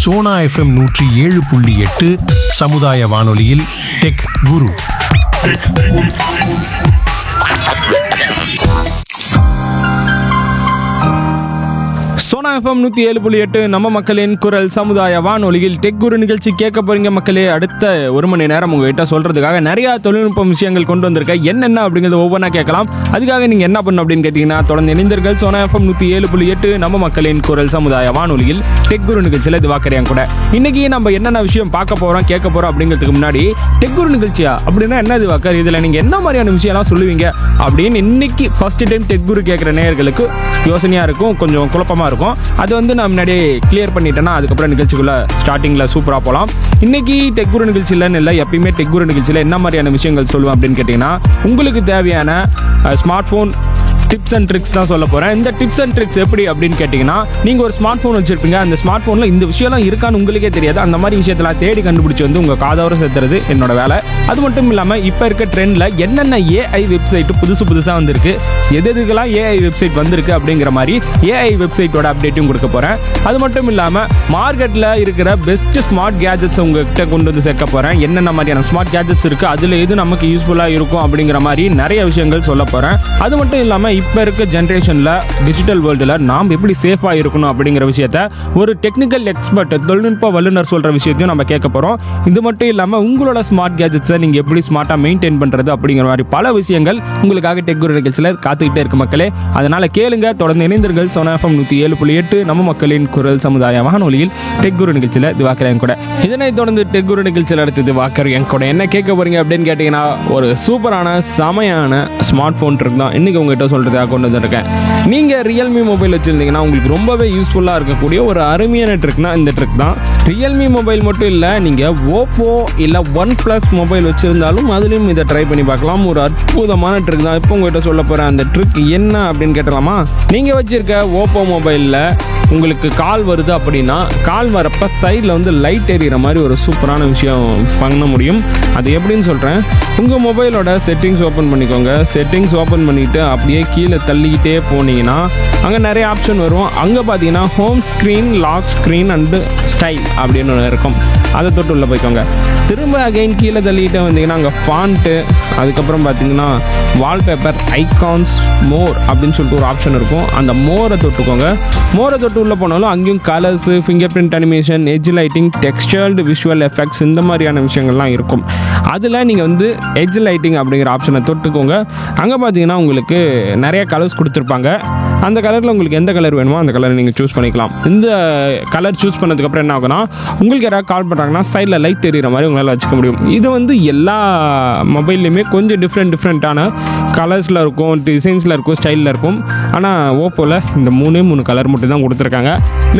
Sona FM நூற்றி ஏழு புள்ளி எட்டு சமுதாய வானொலியில் டெக் குரு சோனா எஃப்எம் நூற்றி ஏழு புள்ளி எட்டு நம்ம மக்களின் குரல் சமுதாய வானொலியில் டெக் குரு நிகழ்ச்சி கேட்க போறீங்க மக்களே அடுத்த ஒரு மணி நேரம் உங்ககிட்ட சொல்றதுக்காக நிறைய தொழில்நுட்ப விஷயங்கள் கொண்டு வந்திருக்கேன் என்னென்ன அப்படிங்கிறது ஒவ்வொன்றா கேட்கலாம் அதுக்காக நீங்க என்ன பண்ணணும் அப்படின்னு கேட்டீங்கன்னா தொடர்ந்து இணைந்தீர்கள் சோனா எஃப்எம் நூற்றி ஏழு புள்ளி எட்டு நம்ம மக்களின் குரல் சமுதாய வானொலியில் டெக் குரு நிகழ்ச்சியில் இது வாக்கறியாங்க கூட இன்னைக்கு நம்ம என்னென்ன விஷயம் பார்க்க போறோம் கேட்க போறோம் அப்படிங்கிறதுக்கு முன்னாடி டெக் குரு நிகழ்ச்சியா அப்படின்னா என்ன இது வாக்கர் இதுல நீங்க என்ன மாதிரியான விஷயம்லாம் சொல்லுவீங்க அப்படின்னு இன்னைக்கு ஃபர்ஸ்ட் டைம் டெக் குரு கேட்குற நேயர்களுக்கு யோசனையா இருக்கும் கொஞ்சம் குழப்பமா இருக்கும் அது வந்து நான் முன்னாடியே கிளியர் பண்ணிட்டேன்னா அதுக்கப்புறம் நிகழ்ச்சிக்குள்ள ஸ்டார்டிங்ல சூப்பரா போகலாம் இன்னைக்கு டெக் குரு நிகழ்ச்சியிலன்னு இல்லை எப்பயுமே டெக் குரு நிகழ்ச்சியில் என்ன மாதிரியான விஷயங்கள் சொல்லுவேன் அப்படின்னு கேட்டிங்கன்னா உங்களுக்கு தேவையான smart phone tips and tricks தான் சொல்ல போறேன் இந்த டிப்ஸ் அண்ட் ட்ரிக்ஸ் எப்படி அப்படின்னு கேட்டிங்கன்னா நீங்க ஒரு ஸ்மார்ட் ஃபோன் வச்சிருப்பீங்க அந்த ஸ்மார்ட் ஃபோன்ல இந்த விஷயம்லாம் இருக்கான்னு உங்களுக்கே தெரியாது அந்த மாதிரி விஷயத்தெல்லாம் தேடி கண்டுபிடிச்சு வந்து உங்க காதோர சேர்த்துறது என்னோட வேலை அது மட்டும் இல்லாம இப்ப இருக்க ட்ரெண்ட்ல என்னென்ன ஏஐ வெப்சைட் புதுசு புதுசா வந்திருக்கு எது எதுக்கெல்லாம் ஏஐ வெப்சைட் வந்திருக்கு அப்படிங்கிற மாதிரி ஏஐ வெப்சைட்டோட அப்டேட்டும் கொடுக்க போறேன் அது மட்டும் இல்லாம மார்க்கெட்ல இருக்கிற பெஸ்ட் ஸ்மார்ட் கேஜெட்ஸ் உங்ககிட்ட கொண்டு வந்து சேர்க்க போறேன் என்னென்ன மாதிரியான ஸ்மார்ட் கேஜெட்ஸ் இருக்கு அதுல எது நமக்கு யூஸ்ஃபுல்லா இருக்கும் அப்படிங்கிற மாதிரி நிறைய விஷயங்கள் சொல்ல போறேன் அது மட்டும் இல்லாம இப்ப இருக்க ஜென்ரேஷன்ல டிஜிட்டல் வேர்ல்டுல நாம் எப்படி சேஃபா இருக்கணும் அப்படிங்கிற விஷயத்த ஒரு டெக்னிக்கல் எக்ஸ்பர்ட் தொழில்நுட்ப வல்லுநர் சொல்ற விஷயத்தையும் நம்ம கேட்க போறோம் இது மட்டும் இல்லாம உங்களோட ஸ்மார்ட் கேஜெட்ஸை நீங்க எப்படி ஸ்மார்ட்டா மெயின்டைன் பண்றது அப்படிங்கிற மாதிரி பல விஷயங்கள் உங்களுக்காக டெக் குரு நிகழ்ச்சியில காத்துக்கிட்டே இருக்கு மக்களே அதனால கேளுங்க தொடர்ந்து இணைந்தீர்கள் சோனா எஃப்எம் நூத்தி ஏழு புள்ளி எட்டு நம்ம மக்களின் குரல் சமுதாய வானொலியில் டெக் குரு நிகழ்ச்சியில திவாக்கர் என் கூட இதனைத் தொடர்ந்து டெக் குரு நிகழ்ச்சியில் அடுத்து திவாக்கர் என் கூட என்ன கேட்க போறீங்க அப்படின்னு கேட்டீங்கன்னா ஒரு சூப்பரான செமையான ஸ்மார்ட் ஃபோன் ட்ரிக் தான் இன்னைக்கு உங்ககிட்ட சொல்றதுக்காக கொண்டு வந்திருக்கேன் நீங்க ரியல்மி மொபைல் வச்சிருந்தீங்கன்னா உங்களுக்கு ரொம்பவே யூஸ்ஃபுல்லா இருக்கக்கூடிய ஒரு அருமையான ட்ரிக்னா இந்த ட்ரிக் தான் ரியல்மி மொபைல் மட்டும் இல்ல நீங்க ஓப்போ இல்ல ஒன் பிளஸ் மொபைல் வச்சிருந்தாலும் அதுலயும் இதை ட்ரை பண்ணி பார்க்கலாம் ஒரு அற்புதமான ட்ரிக் தான் இப்போ உங்ககிட்ட சொல்ல போறேன் அந்த ட்ரிக் என்ன அப்படின்னு கேட்டலாமா நீங்க வச்சிருக்க ஓப்போ மொபைல்ல உங்களுக்கு கால் வருது அப்படின்னா கால் வரப்ப சைடில் வந்து லைட் எரியிற மாதிரி ஒரு சூப்பரான விஷயம் பண்ண முடியும் அது எப்படின்னு சொல்கிறேன் உங்கள் மொபைலோட செட்டிங்ஸ் ஓப்பன் பண்ணிக்கோங்க செட்டிங்ஸ் ஓப்பன் பண்ணிவிட்டு அப்படியே கீழே தள்ளிக்கிட்டே போனீங்கன்னா அங்கே நிறைய ஆப்ஷன் வரும் அங்கே பார்த்தீங்கன்னா home screen lock screen and style அப்படின்னு ஒன்று இருக்கும் அதை தொட்டு உள்ளே போய்க்கோங்க திரும்ப அகைன் கீழே தள்ளிக்கிட்டே வந்தீங்கன்னா அங்கே ஃபாண்ட்டு அதுக்கப்புறம் பார்த்தீங்கன்னா வால்பேப்பர் ஐகான்ஸ் மோர் அப்படின்னு சொல்லிட்டு ஒரு ஆப்ஷன் இருக்கும் அந்த மோரை தொட்டுக்கோங்க மோரை தொட்டு உள்ளே போனாலும் அங்கேயும் colours finger print animation edge lighting textured visual effects இந்த மாதிரியான விஷயங்கள்லாம் இருக்கும் அதில் நீங்கள் வந்து எஜ் லைட்டிங் அப்படிங்கிற ஆப்ஷனை தொட்டுக்கோங்க அங்கே பார்த்தீங்கன்னா உங்களுக்கு நிறைய கலர்ஸ் கொடுத்துருப்பாங்க அந்த கலரில் உங்களுக்கு எந்த கலர் வேணுமோ அந்த கலரை நீங்கள் சூஸ் பண்ணிக்கலாம் இந்த கலர் சூஸ் பண்ணதுக்கப்புறம் என்ன ஆகும்னா உங்களுக்கு யாராவது கால் பண்ணுறாங்கன்னா சைடில் லைட் தெரியுற மாதிரி உங்களால் வச்சுக்க முடியும் இது வந்து எல்லா மொபைல்லையுமே கொஞ்சம் டிஃப்ரெண்ட் டிஃப்ரெண்ட்டான கலர்ஸில் இருக்கும் டிசைன்ஸில் இருக்கும் ஸ்டைலில் இருக்கும் ஆனால் ஓப்போவில் இந்த மூணே மூணு கலர் மட்டும் தான் கொடுத்துருக்காங்க